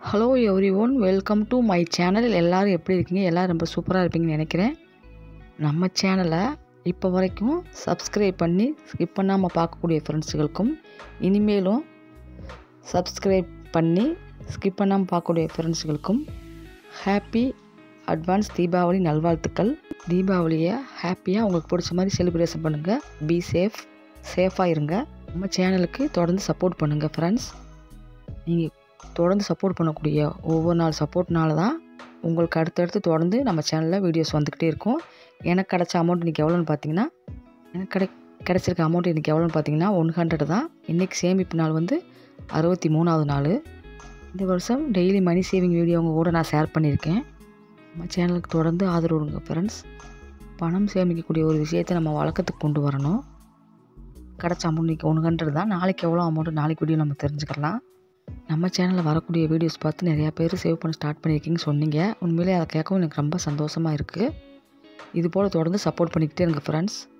hello everyone welcome to my channel எல்லோரும் எப்படி இருக்கீங்க எல்லோரும் ரொம்ப சூப்பராக இருப்பீங்கன்னு நினைக்கிறேன் நம்ம சேனலை இப்போ வரைக்கும் சப்ஸ்கிரைப் பண்ணி ஸ்கிப் பண்ணாமல் பார்க்கக்கூடிய ஃப்ரெண்ட்ஸுகளுக்கும் இனிமேலும் சப்ஸ்கிரைப் பண்ணி ஸ்கிப் பண்ணாமல் பார்க்கக்கூடிய ஃப்ரெண்ட்ஸுகளுக்கும் ஹாப்பி அட்வான்ஸ் தீபாவளி நல்வாழ்த்துக்கள் தீபாவளியை ஹாப்பியாக உங்களுக்கு பிடிச்ச மாதிரி செலிப்ரேஷன் பண்ணுங்கள் பி சேஃப் சேஃபாக இருங்க நம்ம சேனலுக்கு தொடர்ந்து சப்போர்ட் பண்ணுங்கள் ஃப்ரெண்ட்ஸ் நீங்கள் தொடர்ந்து சப்போர்ட் பண்ணக்கூடிய ஒவ்வொரு நாள் சப்போர்ட்னால தான் உங்களுக்கு அடுத்தடுத்து தொடர்ந்து நம்ம சேனலில் வீடியோஸ் வந்துக்கிட்டே இருக்கும் எனக்கு கிடச்ச அமௌண்ட் இன்றைக்கி எவ்வளோன்னு பார்த்தீங்கன்னா எனக்கு கிடை கிடச்சிருக்க அமௌண்ட் இன்றைக்கி எவ்வளோன்னு பார்த்தீங்கன்னா ஒன் ஹண்ட்ரட் தான் இன்றைக்கி சேமிப்பு நாள் வந்து அறுபத்தி மூணாவது நாள் இந்த வருஷம் டெய்லி மணி சேவிங் வீடியோ உங்கள் கூட நான் ஷேர் பண்ணியிருக்கேன் நம்ம சேனலுக்கு தொடர்ந்து ஆதரவு கொடுங்க ஃப்ரெண்ட்ஸ் பணம் சேமிக்கக்கூடிய ஒரு விஷயத்தை நம்ம வழக்கத்துக்கு கொண்டு வரணும் கிடச்ச அமௌண்ட் இன்றைக்கி ஒன் ஹண்ட்ரட் தான் நாளைக்கு எவ்வளோ அமௌண்ட்டு நாளைக்கு வீடியோ நம்ம தெரிஞ்சுக்கலாம் நம்ம சேனலில் வரக்கூடிய வீடியோஸ் பார்த்து நிறையா பேர் சேவ் பண்ண ஸ்டார்ட் பண்ணியிருக்கீங்கன்னு சொன்னீங்க உண்மையிலே அதை கேட்கவும் எனக்கு ரொம்ப சந்தோஷமாக இருக்குது இது போல் தொடர்ந்து சப்போர்ட் பண்ணிக்கிட்டே இருங்க ஃப்ரெண்ட்ஸ்